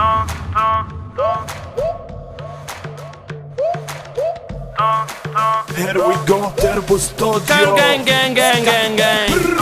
Here we go تربو استوديو Gang gang gang gang gang gang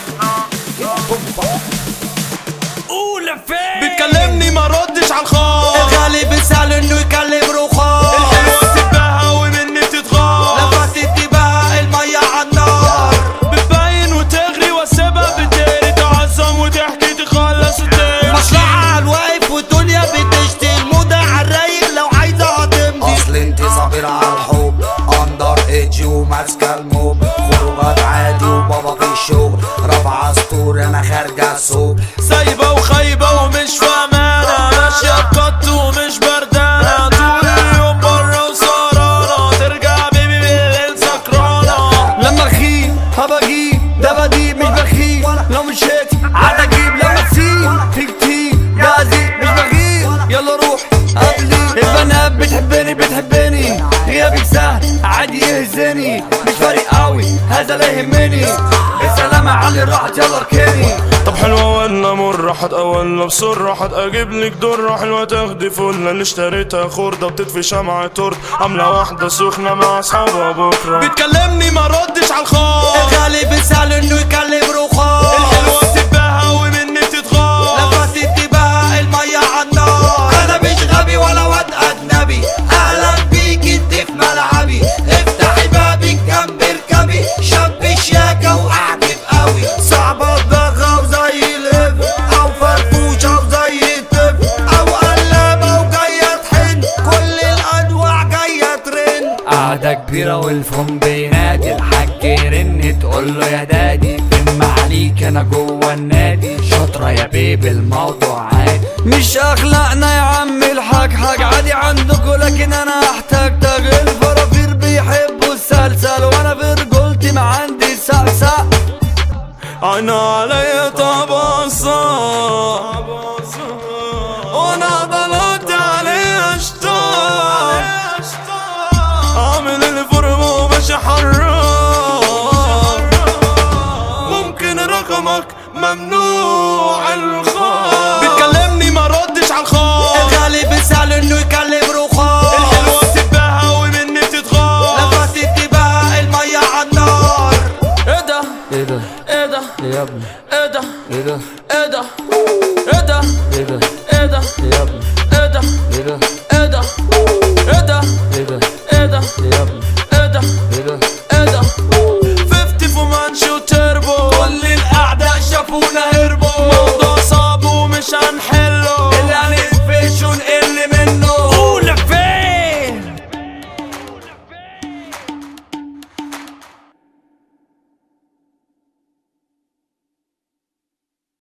قول فين بتكلمني ما ردش على الخط الغالي بيسأل انه يكلم روخه الحلوة تتباهى ومني بتتغاظ لفت انتباه المية عالنار بتبين وتغري واسيبها بتقري تعظم وتحكي تخلص وتمشي مصلحة عالواقف والدنيا بتشتي الموضة عالرايق لو عايزة هتمضي اصل انت صابرة على الحب اندر ايدج وماسكة الموب خروجات عادي وبابا في الشغل رافعة سطور انا خارجة السوق سايبة وخايبة ومش فاهمانة ماشية بقط ومش بردانة طول اليوم برا وسهرانة ترجع بيبي بالليل سكرانة لما رخيص هبجيب ده بديب مش بخيل لو مشيت عاد اجيب لما تسيب في كتير جازي مش بغيب يلا روح قبلي البنات بتحبني بتحبني غيابك سهل عادي يهزني مش فارق قوي هذا لا يهمني السلامة علي راحت يلا اركني طب حلوة ولا مرة حتقولنا بسرعة حتجيب لك درة حلوة تاخدي فلة اللي اشتريتها خردة بتطفي شمعة تورت عاملة واحدة سخنة مع اصحابها بكرة بتكلمني ما ردش على الخط الغالي بيسأل انه يكلم روخه الحلوة بتتباهى ومني بتتغاظ لفت انتباه المية عالنار انا مش غبي ولا واد اجنبي اهلا بيك انت في ملعبي افتحي بابك جنب اركبي شاب شياكة واعجب قوي صعبة تضغط وزي الهب او فرفوشة وزي الطب او قلابة وجاية تحن كل الانواع جاية ترن قعدة كبيرة والفون بينادي الحاج يرن تقول له يا دادي فين عليك انا جوه النادي شاطرة يا بيبي الموضوع عادي مش اخلاقنا يا عم الحاج حاج عادي عندكوا لكن انا احتاج تاج الفرافير بيحبوا السلسل وانا في رجولتي ما عندي سقسق انا علي طبصة وانا ضلعت علي اشتاق عامل الفرم وماشي حرام ممكن رقمك ممنوع الخط بتكلمني ما ردش على الخط الغالي بيسأل انه يكلم روخه الحلوة بتتباهى ومني بتتغاظ لفت انتباه المية عالنار ايه ده ايه ده ايه ده ايه يا ابني ايه ده ايه ده ايه ده ايه ده ايه ده ايه ده ايه يا ابني ايه ده ايه ده ايه ده ايه ده ايه ده ايه ده ايه يا ابني